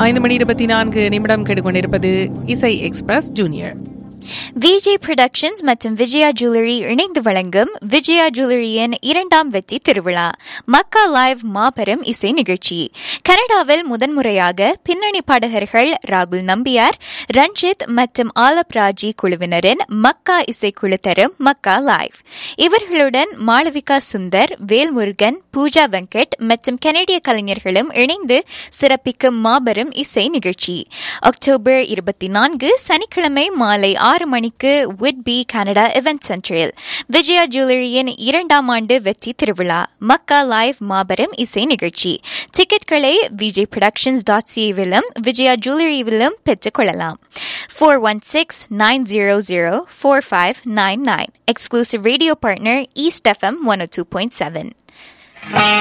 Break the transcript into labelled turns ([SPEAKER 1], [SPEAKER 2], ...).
[SPEAKER 1] ஐந்து மணி இருபத்தி நான்கு நிமிடம் கேட்டுக்கொண்டிருப்பது இசை எக்ஸ்பிரஸ் ஜூனியர்
[SPEAKER 2] விஜே புரொடக்ஷன்ஸ் மற்றும் விஜயா ஜுவல்லரி இணைந்து வழங்கும் விஜயா ஜுவல்லரியின் இரண்டாம் வெற்றி திருவிழா மக்கா லைவ் மாபெரும் இசை நிகழ்ச்சி கனடாவில் முதன்முறையாக பின்னணி பாடகர்கள் ராகுல் நம்பியார் ரஞ்சித் மற்றும் ஆலப் ராஜி குழுவினரின் மக்கா இசைக்குழு தரும் மக்கா லைவ் இவர்களுடன் மாளவிகா சுந்தர் வேல்முருகன் பூஜா வெங்கட் மற்றும் கனடிய கலைஞர்களும் இணைந்து சிறப்பிக்கும் மாபெரும் இசை நிகழ்ச்சி அக்டோபர் இருபத்தி நான்கு சனிக்கிழமை மாலை ஆறு மணிக்கு விட் பி கனடா இவென்ட் சென்டரில் விஜயா ஜுவல்லரியின் இரண்டாம் ஆண்டு வெற்றி திருவிழா மக்கா லைவ் மாபெரும் இசை நிகழ்ச்சி டிக்கெட்களை விஜய் ப்ரொடக்ஷன்ஸ் டாட் சிவிலும் விஜயா ஜுவல்லரிவிலும் பெற்றுக்கொள்ளலாம் four one six nine zero zero four five nine nine exclusive radio partner east FM one two point seven